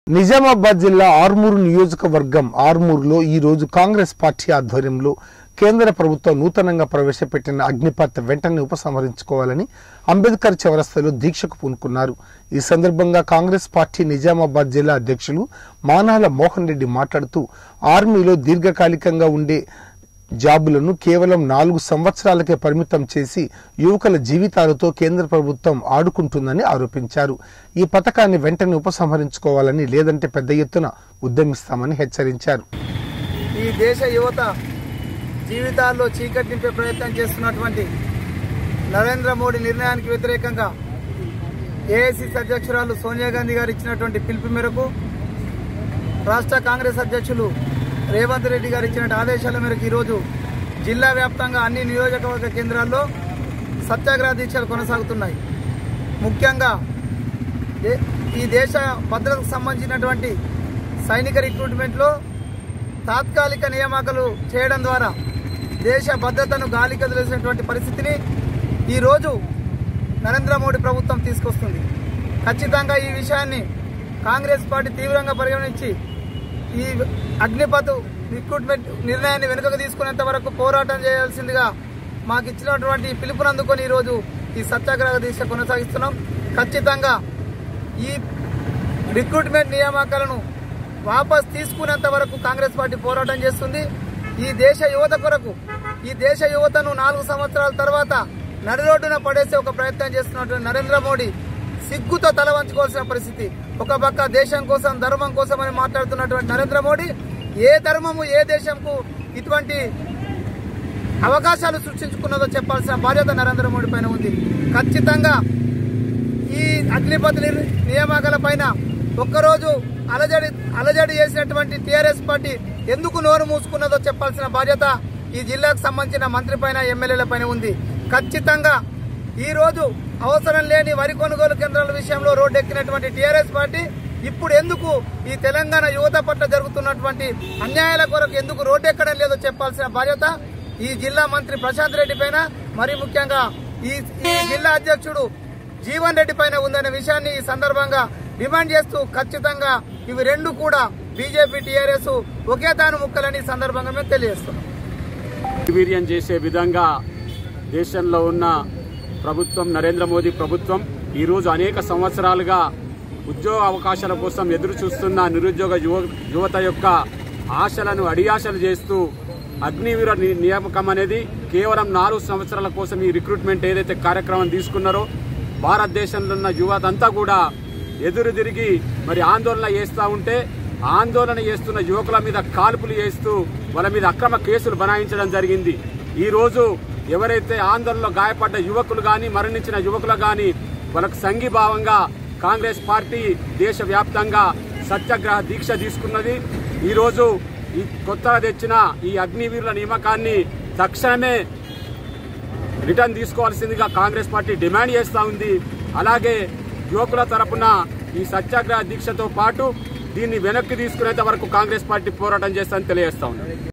నిజామాబాద్ జిల్లా ఆర్మూరు నియోజకవర్గం ఆర్మూరులో ఈ రోజు కాంగ్రెస్ పార్టీ ఆధ్వర్యంలో కేంద్ర ప్రభుత్వం నూతనంగా ప్రవేశపెట్టిన అగ్నిపత్ వెంటనే ఉపసంహరించుకోవాలని అంబేద్కర్ చౌరస్తాలో దీక్షకు పూనుకున్నారు ఈ సందర్భంగా కాంగ్రెస్ పార్టీ నిజామాబాద్ జిల్లా అధ్యక్షులు మానాల మోహన్ రెడ్డి మాట్లాడుతూ ఆర్మీలో దీర్ఘకాలికంగా ఉండే జాబులను కేవలం నాలుగు సంవత్సరాలకే పరిమితం చేసి యువకుల జీవితాలతో కేంద్ర ప్రభుత్వం ఆడుకుంటుందని ఆరోపించారు ఈ పథకాన్ని వెంటనే ఉపసంహరించుకోవాలని లేదంటే పెద్ద ఎత్తున ఉద్యమిస్తామని హెచ్చరించారు ఈ దేశ యువత జీవితాల్లో చీకటి నింపే ప్రయత్నం చేస్తున్నటువంటి నరేంద్ర మోడీ నిర్ణయానికి వ్యతిరేకంగా ఏఐసిసి అధ్యక్షురాలు సోనియా గాంధీ గారు ఇచ్చినటువంటి పిలుపు మేరకు రాష్ట్ర కాంగ్రెస్ అధ్యక్షులు రేవంత్ రెడ్డి గారు ఇచ్చిన ఆదేశాల మేరకు ఈరోజు జిల్లా వ్యాప్తంగా అన్ని నియోజకవర్గ కేంద్రాల్లో సత్యాగ్రహ దీక్షలు కొనసాగుతున్నాయి ముఖ్యంగా దే- ఈ దేశ భద్రతకు సంబంధించినటువంటి సైనిక రిక్రూట్మెంట్లో తాత్కాలిక నియామకాలు చేయడం ద్వారా దేశ భద్రతను గాలికి వదిలేసినటువంటి పరిస్థితిని ఈరోజు నరేంద్ర మోడీ ప్రభుత్వం తీసుకొస్తుంది ఖచ్చితంగా ఈ విషయాన్ని కాంగ్రెస్ పార్టీ తీవ్రంగా పరిగణించి ఈ అగ్నిపథ్ రిక్రూట్మెంట్ నిర్ణయాన్ని వెనుకకు తీసుకునేంత వరకు పోరాటం చేయాల్సిందిగా మాకు ఇచ్చినటువంటి పిలుపుని అందుకొని ఈరోజు ఈ సత్యాగ్రహ దీక్ష కొనసాగిస్తున్నాం ఖచ్చితంగా ఈ రిక్రూట్మెంట్ నియామకాలను వాపస్ తీసుకునేంత వరకు కాంగ్రెస్ పార్టీ పోరాటం చేస్తుంది ఈ దేశ యువత కొరకు ఈ దేశ యువతను నాలుగు సంవత్సరాల తర్వాత నడిరోడ్డున పడేసే ఒక ప్రయత్నం చేస్తున్నటువంటి నరేంద్ర మోడీ సిగ్గుతో తల వంచుకోవాల్సిన పరిస్థితి ఒక పక్క దేశం కోసం ధర్మం కోసం అని మాట్లాడుతున్నటువంటి నరేంద్ర మోడీ ఏ ధర్మము ఏ దేశంకు ఇటువంటి అవకాశాలు సృష్టించుకున్నదో చెప్పాల్సిన బాధ్యత నరేంద్ర మోడీ పైన ఉంది ఖచ్చితంగా ఈ అగ్నిపథ్ నిర్- నియామకాల పైన ఒక్కరోజు అలజడి అలజడి చేసినటువంటి టీఆర్ఎస్ పార్టీ ఎందుకు నోరు మూసుకున్నదో చెప్పాల్సిన బాధ్యత ఈ జిల్లాకు సంబంధించిన మంత్రి పైన ఎమ్మెల్యేల పైన ఉంది ఖచ్చితంగా ఈ రోజు అవసరం లేని వరి కొనుగోలు కేంద్రాల విషయంలో రోడ్డెక్కినటువంటి టీఆర్ఎస్ పార్టీ ఇప్పుడు ఎందుకు ఈ తెలంగాణ యువత పట్ల జరుగుతున్నటువంటి అన్యాయాల కొరకు ఎందుకు రోడ్డెక్కడం లేదో చెప్పాల్సిన బాధ్యత ఈ జిల్లా మంత్రి ప్రశాంత్ రెడ్డి పైన మరి ముఖ్యంగా ఈ ఈ జిల్లా అధ్యక్షుడు జీవన్ రెడ్డి పైన ఉందనే విషయాన్ని ఈ సందర్భంగా డిమాండ్ చేస్తూ ఖచ్చితంగా ఇవి రెండు కూడా బీజేపీ టీఆర్ఎస్ ఒకే తాను ముక్కలని ఈ సందర్భంగా మేము తెలియజేస్తున్నాం నిర్వీర్యం చేసే విధంగా దేశంలో ఉన్న ప్రభుత్వం నరేంద్ర మోదీ ప్రభుత్వం ఈరోజు అనేక సంవత్సరాలుగా ఉద్యోగ అవకాశాల కోసం ఎదురు చూస్తున్న నిరుద్యోగ యువ యువత యొక్క ఆశలను అడియాశలు చేస్తూ అగ్నివీర ని- నియామకం అనేది కేవలం నాలుగు సంవత్సరాల కోసం ఈ రిక్రూట్మెంట్ ఏదైతే కార్యక్రమం తీసుకున్నారో భారతదేశంలో ఉన్న యువత అంతా కూడా ఎదురు తిరిగి మరి ఆందోళన చేస్తూ ఉంటే ఆందోళన చేస్తున్న యువకుల మీద కాల్పులు చేస్తూ వాళ్ళ మీద అక్రమ కేసులు బనాయించడం జరిగింది ఈ రోజు ఎవరైతే ఆందోళనలో గాయపడ్డ యువకులు గాని మరణించిన యువకులు గాని వాళ్ళకు సంఘీభావంగా కాంగ్రెస్ పార్టీ దేశవ్యాప్తంగా సత్యాగ్రహ దీక్ష తీసుకున్నది ఈ రోజు ఈ కొత్తగా తెచ్చిన ఈ అగ్నివీరుల నియామకాన్ని తక్షణమే రిటర్న్ తీసుకోవాల్సిందిగా కాంగ్రెస్ పార్టీ డిమాండ్ చేస్తా ఉంది అలాగే యువకుల తరపున ఈ సత్యాగ్రహ దీక్షతో పాటు దీన్ని వెనక్కి తీసుకునేంత వరకు కాంగ్రెస్ పార్టీ పోరాటం చేస్తామని తెలియజేస్తా ఉంది